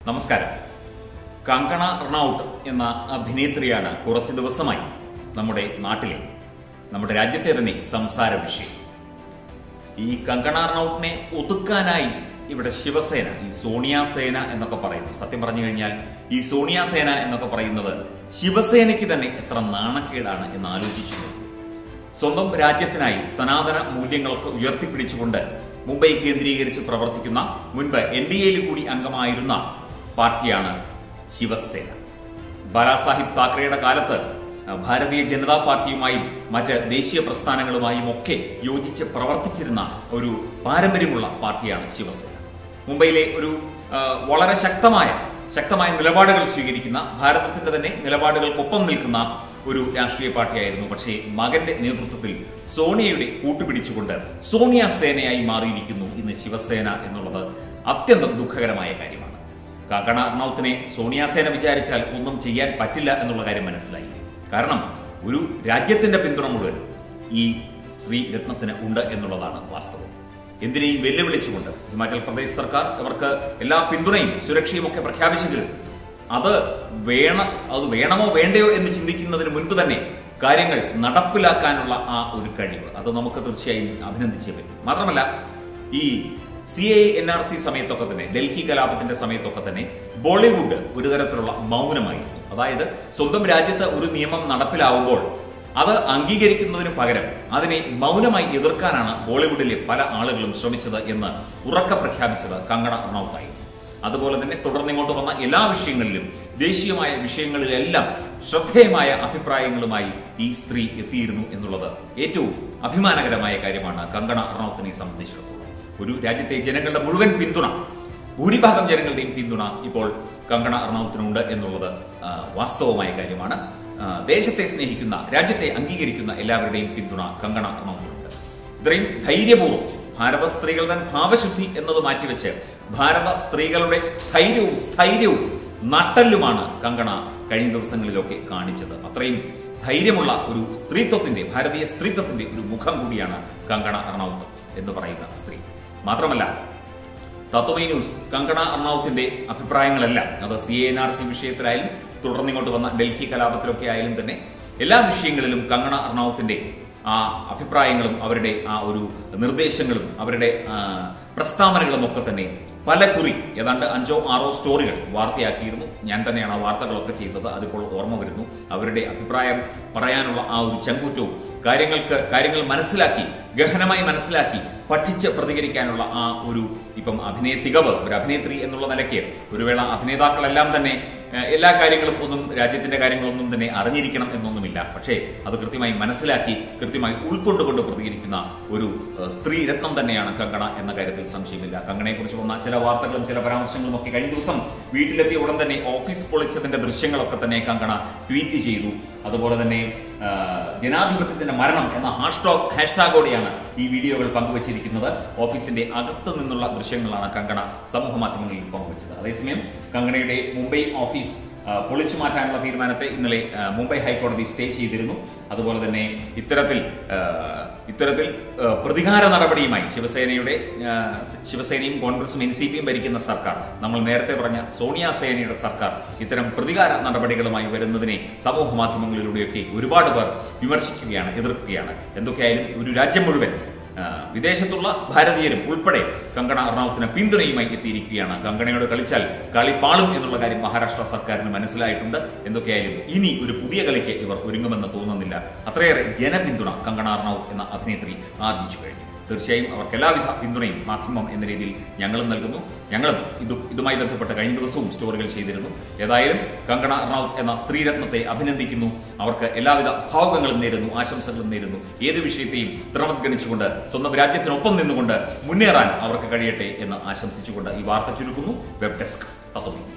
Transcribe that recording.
നമസ്കാരം കങ്കണ റണൌട്ട് എന്ന അഭിനേത്രിയാണ് കുറച്ച് ദിവസമായി നമ്മുടെ നാട്ടിലെ നമ്മുടെ രാജ്യത്തെ തന്നെ സംസാര വിഷയം ഈ കങ്കണ റണൌട്ടിനെ ഒതുക്കാനായി ഇവിടെ ശിവസേന ഈ സോണിയ സേന എന്നൊക്കെ പറയുന്നു സത്യം പറഞ്ഞു കഴിഞ്ഞാൽ ഈ സോണിയ സേന എന്നൊക്കെ പറയുന്നത് ശിവസേനയ്ക്ക് തന്നെ എത്ര നാണക്കേടാണ് എന്ന് ആലോചിച്ചു നോക്കൂ. സ്വന്തം രാജ്യത്തിനായി സനാതന മൂല്യങ്ങളൊക്കെ ഉയർത്തിപ്പിടിച്ചുകൊണ്ട് മുംബൈ കേന്ദ്രീകരിച്ച് പ്രവർത്തിക്കുന്ന മുൻപ് എൻ ഡി എയിൽ കൂടി അംഗമായിരുന്ന പാർട്ടിയാണ് ശിവസേന ബാലാസാഹിബ് താക്കറെയുടെ കാലത്ത് ഭാരതീയ ജനതാ പാർട്ടിയുമായും മറ്റ് ദേശീയ പ്രസ്ഥാനങ്ങളുമായും ഒക്കെ യോജിച്ച് പ്രവർത്തിച്ചിരുന്ന ഒരു പാരമ്പര്യമുള്ള പാർട്ടിയാണ് ശിവസേന മുംബൈയിലെ ഒരു ആ, വളരെ ശക്തമായ ശക്തമായ നിലപാടുകൾ സ്വീകരിക്കുന്ന ഭാരതത്തിന്റെ തന്നെ നിലപാടുകൾക്കൊപ്പം നിൽക്കുന്ന ഒരു രാഷ്ട്രീയ പാർട്ടിയായിരുന്നു പക്ഷേ മകന്റെ നേതൃത്വത്തിൽ സോണിയയുടെ കൂട്ടുപിടിച്ചുകൊണ്ട് സോണിയ സേനയായി മാറിയിരിക്കുന്നു ഇന്ന് ശിവസേന എന്നുള്ളത് അത്യന്തം ദുഃഖകരമായ കാര്യമാണ് കങ്കണ റണൌത്തിനെ സോണിയ സേന വിചാരിച്ചാൽ ഒന്നും ചെയ്യാൻ പറ്റില്ല എന്നുള്ള കാര്യം മനസ്സിലായി കാരണം ഒരു രാജ്യത്തിന്റെ പിന്തുണ മുഴുവൻ ഈ സ്ത്രീ രത്നത്തിന് ഉണ്ട് എന്നുള്ളതാണ് വാസ്തവം എന്തിനേയും വെല്ലുവിളിച്ചുകൊണ്ട് ഹിമാചൽ പ്രദേശ് സർക്കാർ അവർക്ക് എല്ലാ പിന്തുണയും സുരക്ഷയും ഒക്കെ പ്രഖ്യാപിച്ചെങ്കിലും അത് വേണ അത് വേണമോ വേണ്ടയോ എന്ന് ചിന്തിക്കുന്നതിന് മുൻപ് തന്നെ കാര്യങ്ങൾ നടപ്പിലാക്കാനുള്ള ആ ഒരു കഴിവ് അത് നമുക്ക് തീർച്ചയായും അഭിനന്ദിച്ചേ പറ്റും മാത്രമല്ല ഈ C I N R C സമയത്തൊക്കെ തന്നെ ഡൽഹി കലാപത്തിന്റെ സമയത്തൊക്കെ തന്നെ ബോളിവുഡ് ഒരു തരത്തിലുള്ള മൗനമായിരുന്നു അതായത് സ്വന്തം രാജ്യത്ത് ഒരു നിയമം നടപ്പിലാവുമ്പോൾ അത് അംഗീകരിക്കുന്നതിന് പകരം അതിനെ മൗനമായി എതിർക്കാനാണ് ബോളിവുഡിലെ പല ആളുകളും ശ്രമിച്ചത് എന്ന് ഉറക്ക പ്രഖ്യാപിച്ചത് കങ്കണ റണൌട്ടായിരുന്നു അതുപോലെ തന്നെ തുടർന്നിങ്ങോട്ട് വന്ന എല്ലാ വിഷയങ്ങളിലും ദേശീയമായ വിഷയങ്ങളിലെല്ലാം ശ്രദ്ധേയമായ അഭിപ്രായങ്ങളുമായി ഈ സ്ത്രീ എത്തിയിരുന്നു എന്നുള്ളത് ഏറ്റവും അഭിമാനകരമായ കാര്യമാണ് കങ്കണ റണൌത്തിനെ സംബന്ധിച്ചിടത്തോളം ഒരു രാജ്യത്തെ ജനങ്ങളുടെ മുഴുവൻ പിന്തുണ ഭൂരിഭാഗം ജനങ്ങളുടെയും പിന്തുണ ഇപ്പോൾ കങ്കണ റണൌത്തിനുണ്ട് എന്നുള്ളത് ആ, വാസ്തവമായ കാര്യമാണ് ആ, ദേശത്തെ സ്നേഹിക്കുന്ന രാജ്യത്തെ അംഗീകരിക്കുന്ന എല്ലാവരുടെയും പിന്തുണ കങ്കണ റണൌത്തിനുണ്ട് ഇത്രയും ധൈര്യപൂർവ്വം ഭാരത സ്ത്രീകളുടെ ഭാവശുദ്ധി എന്നത് മാറ്റിവെച്ച് ഭാരത സ്ത്രീകളുടെ ധൈര്യവും സ്ഥൈര്യവും നട്ടല്ലുമാണ് കങ്കണ കഴിഞ്ഞ ദിവസങ്ങളിലൊക്കെ കാണിച്ചത് അത്രയും ധൈര്യമുള്ള ഒരു സ്ത്രീത്വത്തിന്റെ ഭാരതീയ സ്ത്രീത്വത്തിന്റെ ഒരു മുഖം കൂടിയാണ് കങ്കണ റണൌത്ത് എന്ന് പറയുന്ന സ്ത്രീ മാത്രമല്ല തത്വമൈ ന്യൂസ് കങ്കണ അർണൌത്തിന്റെ അഭിപ്രായങ്ങളെല്ലാം അത് സി എൻ ആർ സി വിഷയത്തിലായാലും തുടർന്നിങ്ങോട്ട് വന്ന ഡൽഹി കലാപത്തിലൊക്കെ ആയാലും തന്നെ എല്ലാ വിഷയങ്ങളിലും കങ്കണ അർണൌത്തിന്റെ ആ അഭിപ്രായങ്ങളും അവരുടെ ആ ഒരു നിർദ്ദേശങ്ങളും അവരുടെ ആ, പ്രസ്താവനകളും ഒക്കെ തന്നെ പല കുറി ഏതാണ്ട് അഞ്ചോ ആറോ സ്റ്റോറികൾ വാർത്തയാക്കിയിരുന്നു ഞാൻ തന്നെയാണ് ആ വാർത്തകളൊക്കെ ചെയ്തത് അതിപ്പോൾ ഓർമ്മ വരുന്നു അവരുടെ അഭിപ്രായം പറയാനുള്ള ആ ഒരു ചങ്കൂറ്റവും കാര്യങ്ങൾക്ക് കാര്യങ്ങൾ മനസ്സിലാക്കി ഗഹനമായി മനസ്സിലാക്കി പഠിച്ച് പ്രതികരിക്കാനുള്ള ആ ഒരു ഇപ്പം അഭിനയ തികവ് ഒരു അഭിനേത്രി എന്നുള്ള നിലയ്ക്ക് ഒരു വേള അഭിനേതാക്കളെല്ലാം തന്നെ ഏഹ്, എല്ലാ കാര്യങ്ങളും ഒന്നും രാജ്യത്തിന്റെ കാര്യങ്ങളൊന്നും തന്നെ അറിഞ്ഞിരിക്കണം എന്നൊന്നുമില്ല പക്ഷേ അത് കൃത്യമായി മനസ്സിലാക്കി കൃത്യമായി ഉൾക്കൊണ്ടുകൊണ്ട് പ്രതികരിക്കുന്ന ഒരു ഏഹ്, സ്ത്രീ രത്നം തന്നെയാണ് കങ്കണ എന്ന കാര്യത്തിൽ സംശയമില്ല കങ്കണയെ കുറിച്ച് വന്ന ചില വാർത്തകളും ചില പരാമർശങ്ങളും ഒക്കെ കഴിഞ്ഞ ദിവസം വീട്ടിലെത്തിയ ഉടൻ തന്നെ ഓഫീസ് പൊളിച്ചതിന്റെ ദൃശ്യങ്ങളൊക്കെ തന്നെ കങ്കണ ട്വീറ്റ് ചെയ്തു അതുപോലെ തന്നെ ആ, ജനാധിപത്യത്തിന്റെ മരണം എന്ന ഹാഷ്ടാഗ് ഹാഷ്ടാഗോടെയാണ് ഈ വീഡിയോകൾ പങ്കുവച്ചിരിക്കുന്നത് ഓഫീസിന്റെ അകത്ത് നിന്നുള്ള ദൃശ്യങ്ങളാണ് കങ്കണ സമൂഹ മാധ്യമങ്ങളിൽ പങ്കുവച്ചത് അതേസമയം കങ്കണയുടെ മുംബൈ ഓഫീസ് ആ, പൊളിച്ചു മാറ്റാനുള്ള തീരുമാനത്തെ ഇന്നലെ ആ, മുംബൈ ഹൈക്കോടതി സ്റ്റേ ചെയ്തിരുന്നു അതുപോലെ തന്നെ ഇത്തരത്തിൽ ആ, ഇത്തരത്തിൽ ആ, പ്രതികാര നടപടിയുമായി ശിവസേനയുടെ ആ, ശിവസേനയും കോൺഗ്രസും എൻ സി പിയും ഭരിക്കുന്ന സർക്കാർ നമ്മൾ നേരത്തെ പറഞ്ഞ സോണിയ സേനയുടെ സർക്കാർ ഇത്തരം പ്രതികാര നടപടികളുമായി വരുന്നതിനെ സമൂഹ മാധ്യമങ്ങളിലൂടെയൊക്കെ ഒരുപാട് പേർ വിമർശിക്കുകയാണ് എതിർക്കുകയാണ് എന്തൊക്കെയായാലും ഒരു രാജ്യം മുഴുവൻ ആ, വിദേശത്തുള്ള ഭാരതീയരും ഉൾപ്പെടെ കങ്കണ എറണാകുളത്തിന് പിന്തുണയുമായി എത്തിയിരിക്കുകയാണ് കങ്കണയോട് കളിച്ചാൽ കളി പാളും എന്നുള്ള കാര്യം മഹാരാഷ്ട്ര സർക്കാരിന് മനസ്സിലായിട്ടുണ്ട് എന്തൊക്കെയായാലും ഇനി ഒരു പുതിയ കളിക്ക് ഇവർ ഒരുങ്ങുമെന്ന് തോന്നുന്നില്ല അത്രയേറെ ജനപിന്തുണ കങ്കണ എറണാകുളം എന്ന അഭിനേത്രി ആർജിച്ചു കഴിഞ്ഞു തീർച്ചയായും അവർക്ക് എല്ലാവിധ പിന്തുണയും മാധ്യമം എന്ന രീതിയിൽ ഞങ്ങളും നൽകുന്നു ഞങ്ങളും ഇത് ഇതുമായി ബന്ധപ്പെട്ട് കഴിഞ്ഞ ദിവസവും സ്റ്റോറികൾ ചെയ്തിരുന്നു ഏതായാലും കങ്കണ റണൌത്ത് എന്ന സ്ത്രീരത്നത്തെ അഭിനന്ദിക്കുന്നു അവർക്ക് എല്ലാവിധ ഭാവുകങ്ങളും നേരുന്നു ആശംസകളും നേരുന്നു ഏത് വിഷയത്തെയും ത്രിമത്ഗണിച്ചുകൊണ്ട് സ്വന്തം രാജ്യത്തിനൊപ്പം നിന്നുകൊണ്ട് മുന്നേറാൻ അവർക്ക് കഴിയട്ടെ എന്ന് ആശംസിച്ചുകൊണ്ട് ഈ വാർത്ത ചുരുക്കുന്നു വെബ് ഡെസ്ക് തത്വമി